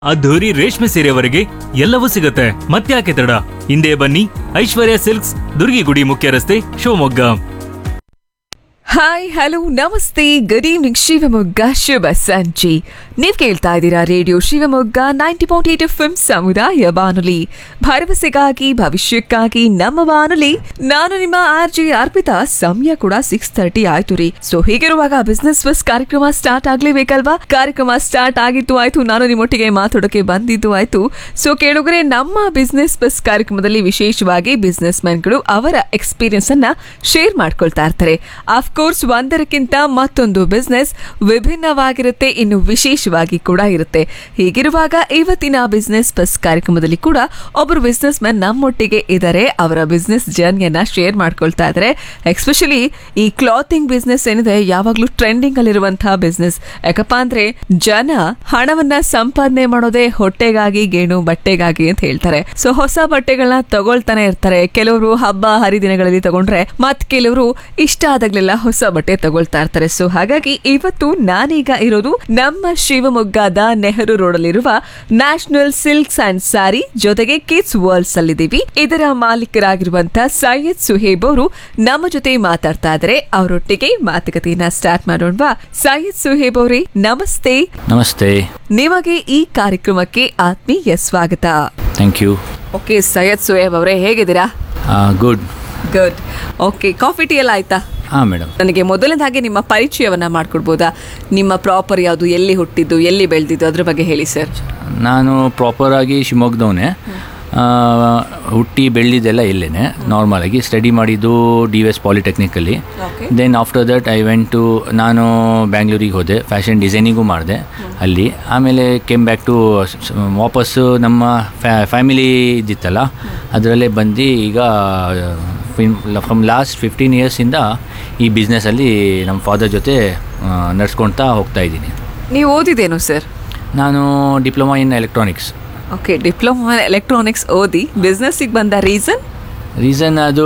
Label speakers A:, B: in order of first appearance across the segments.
A: ಅದ್ಧೂರಿ ರೇಷ್ಮೆ ಸೀರೆವರೆಗೆ ಎಲ್ಲವೂ ಸಿಗುತ್ತೆ ಮತ್ತ್ಯಾಕೆ ತಡ ಹಿಂದೆ ಬನ್ನಿ ಐಶ್ವರ್ಯ ಸಿಲ್ಕ್ಸ್ ದುರ್ಗಿಗುಡಿ ಮುಖ್ಯ ರಸ್ತೆ ಶಿವಮೊಗ್ಗ
B: ಹಾಯ್ ಹಲೋ ನಮಸ್ತೆ ಗುಡ್ ಈವ್ನಿಂಗ್ ಶಿವಮೊಗ್ಗ ಶುಭ ಸಂಜೆ ನೀವ್ ಕೇಳ್ತಾ ಇದ್ದೀರಾ radio Shivamogga ninety point eight F ಸಮುದಾಯ ಬಾನುಲಿ ಭರವಸೆಗಾಗಿ ಭವಿಷ್ಯಕ್ಕಾಗಿ ನಮ್ಮ ಬಾನುಲಿ ನಾನು ನಿಮ್ಮ ಆರ್ ಜೆ ಅರ್ಪಿತಾ ಸಮಯ ಕೂಡ ಸಿಕ್ಸ್ ತರ್ಟಿ ಆಯ್ತು ರೀ ಸೊ ಹೀಗಿರುವಾಗ ಬಿಸ್ನೆಸ್ ಬಸ್ ಕಾರ್ಯಕ್ರಮ ಸ್ಟಾರ್ಟ್ ಆಗ್ಲೇಬೇಕಲ್ವಾ ಕಾರ್ಯಕ್ರಮ ಸ್ಟಾರ್ಟ್ ಆಗಿತ್ತು ಆಯ್ತು ನಾನು ನಿಮ್ಮೊಟ್ಟಿಗೆ ಮಾತಾಡೋಕೆ ಬಂದಿದ್ದು ಆಯ್ತು ಸೊ ಕೇಳುಗರೆ ನಮ್ಮ ಬಿಸ್ನೆಸ್ ಬಸ್ ಕಾರ್ಯಕ್ರಮದಲ್ಲಿ ವಿಶೇಷವಾಗಿ ಬಿಸ್ನೆಸ್ ಮ್ಯಾನ್ಗಳು ಅವರ ಎಕ್ಸ್ಪೀರಿಯನ್ಸ್ ಅನ್ನ ಶೇರ್ ಮಾಡ್ಕೊಳ್ತಾ ಇರ್ತಾರೆ ಕೋರ್ಸ್ ಒಂದರಕ್ಕಿಂತ ಮತ್ತೊಂದು ಬಿಸ್ನೆಸ್ ವಿಭಿನ್ನವಾಗಿರುತ್ತೆ ಇನ್ನು ವಿಶೇಷವಾಗಿ ಕೂಡ ಇರುತ್ತೆ ಹೀಗಿರುವಾಗ ಇವತ್ತಿನ ಬಿಸ್ನೆಸ್ ಬಸ್ ಕಾರ್ಯಕ್ರಮದಲ್ಲಿ ಕೂಡ ಒಬ್ಬರು ಬಿಸ್ನೆಸ್ ಮ್ಯಾನ್ ನಮ್ಮೊಟ್ಟಿಗೆ ಇದ್ದಾರೆ ಅವರ ಬಿಸ್ನೆಸ್ ಜರ್ನಿಯನ್ನ ಶೇರ್ ಮಾಡ್ಕೊಳ್ತಾ ಇದ್ದಾರೆ ಎಕ್ಸ್ಪೆಷಲಿ ಈ ಕ್ಲಾತಿಂಗ್ ಬಿಸ್ನೆಸ್ ಏನಿದೆ ಯಾವಾಗ್ಲೂ ಟ್ರೆಂಡಿಂಗ್ ಅಲ್ಲಿರುವಂತಹ ಬಿಸ್ನೆಸ್ ಯಾಕಪ್ಪ ಅಂದ್ರೆ ಜನ ಹಣವನ್ನ ಸಂಪಾದನೆ ಮಾಡೋದೇ ಹೊಟ್ಟೆಗಾಗಿ ಗೇಣು ಬಟ್ಟೆಗಾಗಿ ಅಂತ ಹೇಳ್ತಾರೆ ಸೊ ಹೊಸ ಬಟ್ಟೆಗಳನ್ನ ತಗೊಳ್ತಾನೆ ಇರ್ತಾರೆ ಕೆಲವರು ಹಬ್ಬ ಹರಿದಿನಗಳಲ್ಲಿ ತಗೊಂಡ್ರೆ ಮತ್ ಕೆಲವರು ಇಷ್ಟ ಆದಾಗ್ಲೆಲ್ಲ ಹೊಸ ಬಟ್ಟೆ ತಗೊಳ್ತಾ ಇರ್ತಾರೆ ಸೊ ಹಾಗಾಗಿ ಇವತ್ತು ನಾನೀಗ ಇರೋದು ನಮ್ಮ ಶಿವಮೊಗ್ಗದ ನೆಹರು ರೋಡ್ ಅಲ್ಲಿರುವ ನ್ಯಾಷನಲ್ ಸಿಲ್ಕ್ಸ್ ಅಂಡ್ ಸ್ಯಾರಿ ಜೊತೆಗೆ ಕಿಡ್ಸ್ ವರ್ಲ್ಡ್ಸ್ ಅಲ್ಲಿದ್ದೀವಿ ಇದರ ಮಾಲೀಕರಾಗಿರುವಂತ ಸೈಯದ್ ಸುಹೇಬ್ ಅವರು ನಮ್ಮ ಜೊತೆ ಮಾತಾಡ್ತಾ ಇದ್ದಾರೆ ಅವರೊಟ್ಟಿಗೆ ಮಾತುಕತೆಯನ್ನ ಸ್ಟಾರ್ಟ್ ಮಾಡೋಣವಾ ಸೈಯದ್ ಸುಹೇಬ್ ಅವರೇ ನಮಸ್ತೆ
C: ನಮಸ್ತೆ
B: ನಿಮಗೆ ಈ ಕಾರ್ಯಕ್ರಮಕ್ಕೆ ಆತ್ಮೀಯ ಸ್ವಾಗತ
C: thank you
B: okay Syed Suhaib ಅವರೇ ಹೇಗಿದ್ದೀರಾ
C: good
B: good okay coffee tea ಎಲ್ಲ ಆಯ್ತಾ
C: ಹಾಂ ಮೇಡಮ್
B: ನನಗೆ ಮೊದಲನೇದಾಗಿ ನಿಮ್ಮ ಪರಿಚಯವನ್ನ ಮಾಡ್ಕೊಡ್ಬೋದಾ ನಿಮ್ಮ ಪ್ರಾಪರ್ ಯಾವುದು ಎಲ್ಲಿ ಹುಟ್ಟಿದ್ದು ಎಲ್ಲಿ ಬೆಳೆದಿದ್ದು ಅದ್ರ ಬಗ್ಗೆ ಹೇಳಿ ಸರ್
C: ನಾನು ಪ್ರಾಪರಾಗಿ ಶಿವಮೊಗ್ಗದವನೇ ಹುಟ್ಟಿ ಬೆಳೆದಿದ್ದೆಲ್ಲ ಇಲ್ಲೇ ನಾರ್ಮಲಾಗಿ ಸ್ಟಡಿ ಮಾಡಿದ್ದು ಡಿ ಎಸ್ ಪಾಲಿಟೆಕ್ನಿಕಲ್ಲಿ
B: Okay.
C: Then after that I went to ನಾನು ಬ್ಯಾಂಗ್ಳೂರಿಗೆ ಹೋದೆ ಫ್ಯಾಷನ್ ಡಿಸೈನಿಂಗು ಮಾಡಿದೆ ಅಲ್ಲಿ ಆಮೇಲೆ ಕೆಮ್ ಬ್ಯಾಕ್ ಟು ವಾಪಸ್ಸು ನಮ್ಮ ಫ್ಯಾಮಿಲಿ ಇದ್ದಿತ್ತಲ್ಲ ಅದರಲ್ಲೇ ಬಂದು ಈಗ ಫ್ರಮ್ ಲಾಸ್ಟ್ ಫಿಫ್ಟೀನ್ ಇಯರ್ಸಿಂದ ಈ ಬಿಸ್ನೆಸ್ಸಲ್ಲಿ ನಮ್ಮ ಫಾದರ್ ಜೊತೆ ನಡ್ಸ್ಕೊಳ್ತಾ ಹೋಗ್ತಾ ಇದ್ದೀನಿ
B: ನೀವು ಓದಿದೇನು ಸರ್
C: ನಾನು diploma in electronics
B: okay diploma electronics ಓದಿ ಬಿಸ್ನೆಸ್ಸಿಗೆ ಬಂದ ರೀಸನ್
C: ರೀಸನ್ ಅದು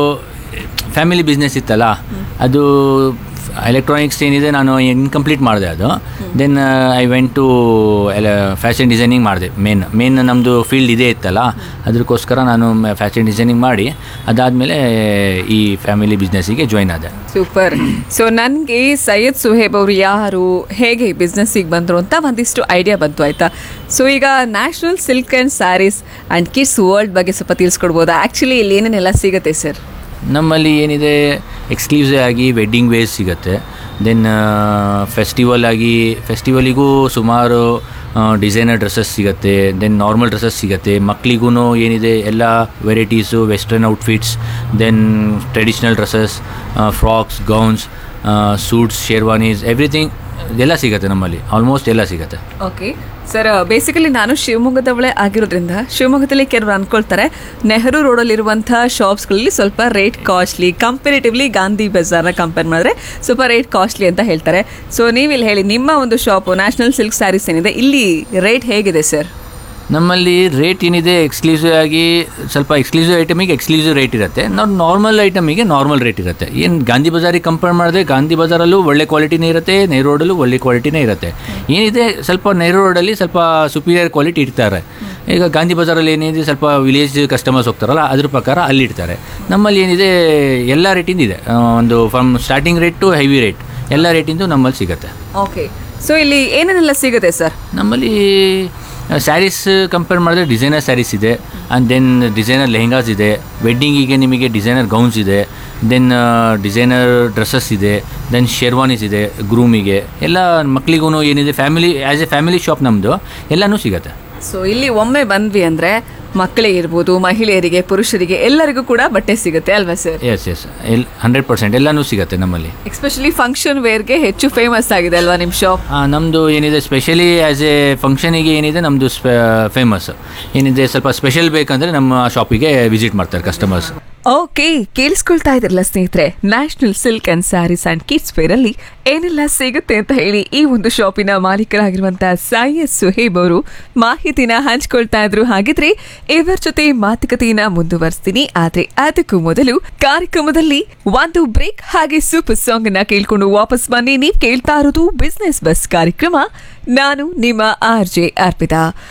C: ಫ್ಯಾಮಿಲಿ ಬಿಸ್ನೆಸ್ ಇತ್ತಲ್ಲ ಅದು ಎಲೆಕ್ಟ್ರಾನಿಕ್ಸ್ ಏನಿದೆ ನಾನು ಇನ್ಕಂಪ್ಲೀಟ್ ಮಾಡಿದೆ ಅದು ದೆನ್ ಐ ವೆಂಟ್ ಟು ಎಲ ಫ್ಯಾಷನ್ ಡಿಸೈನಿಂಗ್ ಮಾಡಿದೆ ಮೇನ್ ಮೇನ್ ನಮ್ಮದು ಫೀಲ್ಡ್ ಇದೇ ಇತ್ತಲ್ಲ ಅದಕ್ಕೋಸ್ಕರ ನಾನು ಫ್ಯಾಷನ್ ಡಿಸೈನಿಂಗ್ ಮಾಡಿ ಅದಾದಮೇಲೆ ಈ ಫ್ಯಾಮಿಲಿ ಬಿಸ್ನೆಸ್ಸಿಗೆ ಜಾಯ್ನ್ ಆದೆ
B: ಸೂಪರ್ ಸೊ ನನಗೆ ಸೈಯದ್ ಸುಹೇಬ್ ಅವರು ಯಾರು ಹೇಗೆ ಬಿಸ್ನೆಸ್ಸಿಗೆ ಬಂದರು ಅಂತ ಒಂದಿಷ್ಟು ಐಡಿಯಾ ಬಂತು ಆಯ್ತಾ ಸೊ ಈಗ national silk and saris and kids world ಬಗ್ಗೆ ಸ್ವಲ್ಪ ತಿಳಿಸ್ಕೊಡ್ಬೋದಾ ಆ್ಯಕ್ಚುಲಿ ಇಲ್ಲಿ ಏನೇನೆಲ್ಲ ಸಿಗುತ್ತೆ ಸರ್
C: ನಮ್ಮಲ್ಲಿ ಏನಿದೆ ಎಕ್ಸ್ಕ್ಲೂಸಿವ್ ಆಗಿ ವೆಡ್ಡಿಂಗ್ ವೇಸ್ ಸಿಗುತ್ತೆ ದೆನ್ ಫೆಸ್ಟಿವಲ್ ಆಗಿ ಫೆಸ್ಟಿವಲಿಗೂ ಸುಮಾರು ಡಿಸೈನರ್ ಡ್ರೆಸ್ಸಸ್ ಸಿಗುತ್ತೆ ದೆನ್ ನಾರ್ಮಲ್ ಡ್ರೆಸ್ಸಸ್ ಸಿಗುತ್ತೆ ಮಕ್ಕಳಿಗೂ ಏನಿದೆ ಎಲ್ಲ varieties western outfits then traditional dresses frocks gowns suits sherwanis everything ಎಲ್ಲ ಸಿಗುತ್ತೆ ನಮ್ಮಲ್ಲಿ ಆಲ್ಮೋಸ್ಟ್ ಎಲ್ಲ ಸಿಗುತ್ತೆ
B: ಓಕೆ ಸರ್ ಬೇಸಿಕಲಿ ನಾನು ಶಿವಮೊಗ್ಗದವಳೇ ಆಗಿರೋದ್ರಿಂದ ಶಿವಮೊಗ್ಗದಲ್ಲಿ ಕೆಲವರು ಅನ್ಕೊಳ್ತಾರೆ ನೆಹರು ರೋಡಲ್ಲಿರುವಂಥ ಶಾಪ್ಸ್ಗಳಲ್ಲಿ ಸ್ವಲ್ಪ ರೇಟ್ ಕಾಸ್ಟ್ಲಿ ಕಂಪೇರಿಟಿವ್ಲಿ ಗಾಂಧಿ ಬಜಾರ್ನ ಕಂಪೇರ್ ಮಾಡಿದ್ರೆ ಸ್ವಲ್ಪ ರೇಟ್ ಕಾಸ್ಟ್ಲಿ ಅಂತ ಹೇಳ್ತಾರೆ ಸೊ ನೀವಿಲ್ಲಿ ಹೇಳಿ ನಿಮ್ಮ ಒಂದು ಶಾಪು ನ್ಯಾಷನಲ್ ಸಿಲ್ಕ್ ಸ್ಯಾರೀಸ್ ಏನಿದೆ ಇಲ್ಲಿ ರೇಟ್ ಹೇಗಿದೆ ಸರ್
C: ನಮ್ಮಲ್ಲಿ ರೇಟ್ ಏನಿದೆ ಎಕ್ಸ್ಕ್ಲೂಸಿವ್ ಆಗಿ ಸ್ವಲ್ಪ ಎಕ್ಸ್ಕ್ಲೂಸಿವ್ ಐಟಮಿಗೆ ಎಕ್ಸ್ಕ್ಲೂಸಿವ್ ರೇಟ್ ಇರುತ್ತೆ ನಾವು ನಾರ್ಮಲ್ ಐಟಮಿಗೆ ನಾರ್ಮಲ್ ರೇಟ್ ಇರುತ್ತೆ ಏನು ಗಾಂಧಿ ಬಜಾರಿಗೆ ಕಂಪೇರ್ ಮಾಡಿದ್ರೆ ಗಾಂಧಿ ಬಜಾರಲ್ಲೂ ಒಳ್ಳೆ ಕ್ವಾಲಿಟಿನೇ ಇರುತ್ತೆ ನೆಹರು ರೋಡಲ್ಲೂ ಒಳ್ಳೆ ಕ್ವಾಲಿಟಿನೇ ಇರುತ್ತೆ ಏನಿದೆ ಸ್ವಲ್ಪ ನೆಹರು ರೋಡಲ್ಲಿ ಸ್ವಲ್ಪ ಸುಪೀರಿಯರ್ ಕ್ವಾಲಿಟಿ ಇಡ್ತಾರೆ ಈಗ ಗಾಂಧಿ ಬಜಾರಲ್ಲಿ ಏನಿದೆ ಸ್ವಲ್ಪ ವಿಲೇಜ್ ಕಸ್ಟಮರ್ಸ್ ಹೋಗ್ತಾರಲ್ಲ ಅದ್ರ ಪ್ರಕಾರ ಅಲ್ಲಿ ಇಡ್ತಾರೆ ನಮ್ಮಲ್ಲಿ ಏನಿದೆ ಎಲ್ಲ ರೇಟಿಂದ ಇದೆ ಆ, ಒಂದು from starting rate to heavy rate ಎಲ್ಲ ರೇಟಿಂದು ನಮ್ಮಲ್ಲಿ ಸಿಗುತ್ತೆ
B: ಓಕೆ ಸೊ ಇಲ್ಲಿ ಏನೇನೆಲ್ಲ ಸಿಗುತ್ತೆ ಸರ್
C: ನಮ್ಮಲ್ಲಿ ಸ್ಯಾರೀಸ್ ಕಂಪೇರ್ ಮಾಡಿದ್ರೆ ಡಿಸೈನರ್ ಸ್ಯಾರೀಸ್ ಇದೆ ಆ್ಯಂಡ್ ದೆನ್ ಡಿಸೈನರ್ ಲೆಹಂಗಾಸ್ ಇದೆ ವೆಡ್ಡಿಂಗಿಗೆ ನಿಮಗೆ ಡಿಸೈನರ್ ಗೌನ್ಸ್ ಇದೆ ದೆನ್ ಡಿಸೈನರ್ ಡ್ರೆಸ್ಸಸ್ ಇದೆ ದೆನ್ ಶೇರ್ವಾನೀಸ್ ಇದೆ ಗ್ರೂಮಿಗೆ ಎಲ್ಲ ಮಕ್ಕಳಿಗೂ ಏನಿದೆ family as a family shop ನಮ್ಮದು ಎಲ್ಲನೂ ಸಿಗುತ್ತೆ
B: ಸೊ ಇಲ್ಲಿ ಒಮ್ಮೆ ಬಂದ್ವಿ ಅಂದ್ರೆ ಮಕ್ಕಳಿಗೆ ಇರ್ಬೋದು ಮಹಿಳೆಯರಿಗೆ ಪುರುಷರಿಗೆ ಎಲ್ಲರಿಗೂ ಕೂಡ ಬಟ್ಟೆ ಸಿಗುತ್ತೆ ಅಲ್ವಾ ಸರ್
C: ಎಸ್ ಎಸ್ ಎಲ್ ಹಂಡ್ರೆಡ್ ಪರ್ಸೆಂಟ್ ಎಲ್ಲನೂ ಸಿಗುತ್ತೆ ನಮ್ಮಲ್ಲಿ
B: ಎಸ್ಪೆಷಲಿ ಫಂಕ್ಷನ್ ವೇರ್ಗೆ ಹೆಚ್ಚು ಫೇಮಸ್ ಆಗಿದೆ ಅಲ್ವಾ ನಿಮ್ಮ ಶಾಪ್
C: ನಮ್ಮದು ಏನಿದೆ ಸ್ಪೆಷಲಿ ಆ್ಯಸ್ ಎ ಫಂಕ್ಷನಿಗೆ ಏನಿದೆ ನಮ್ಮದು ಫೇಮಸ್ ಏನಿದೆ ಸ್ವಲ್ಪ ಸ್ಪೆಷಲ್ ಬೇಕಂದರೆ ನಮ್ಮ ಶಾಪಿಗೆ ವಿಸಿಟ್ ಮಾಡ್ತಾರೆ ಕಸ್ಟಮರ್ಸ್
B: ಓಕೆ ಕೇಳಿಸ್ಕೊಳ್ತಾ ಇದ್ರಲ್ಲ ಸ್ನೇಹಿತರೆ national silk and saris and kids wear ಅಲ್ಲಿ ಏನೆಲ್ಲ ಸಿಗುತ್ತೆ ಅಂತ ಹೇಳಿ ಈ ಒಂದು ಶಾಪಿನ ಮಾಲೀಕರಾಗಿರುವಂತಹ ಸಾಯದ್ ಸುಹೇಬ್ ಅವರು ಮಾಹಿತಿನ ಹಂಚ್ಕೊಳ್ತಾ ಇದ್ರು ಹಾಗಿದ್ರೆ ಇವರ ಜೊತೆ ಮಾತುಕತೆಯನ್ನ ಮುಂದುವರಿಸ್ತೀನಿ ಆದ್ರೆ ಅದಕ್ಕೂ ಮೊದಲು ಕಾರ್ಯಕ್ರಮದಲ್ಲಿ ಒಂದು ಬ್ರೇಕ್ ಹಾಗೆ ಸೂಪರ್ ಸಾಂಗ್ ಅನ್ನ ಕೇಳ್ಕೊಂಡು ವಾಪಸ್ ಬನ್ನಿ ನೀವ್ ಕೇಳ್ತಾ ಇರೋದು ಬಿಸ್ನೆಸ್ ಬಸ್ ಕಾರ್ಯಕ್ರಮ ನಾನು ನಿಮ್ಮ ಆರ್ ಜೆ ಅರ್ಪಿತಾ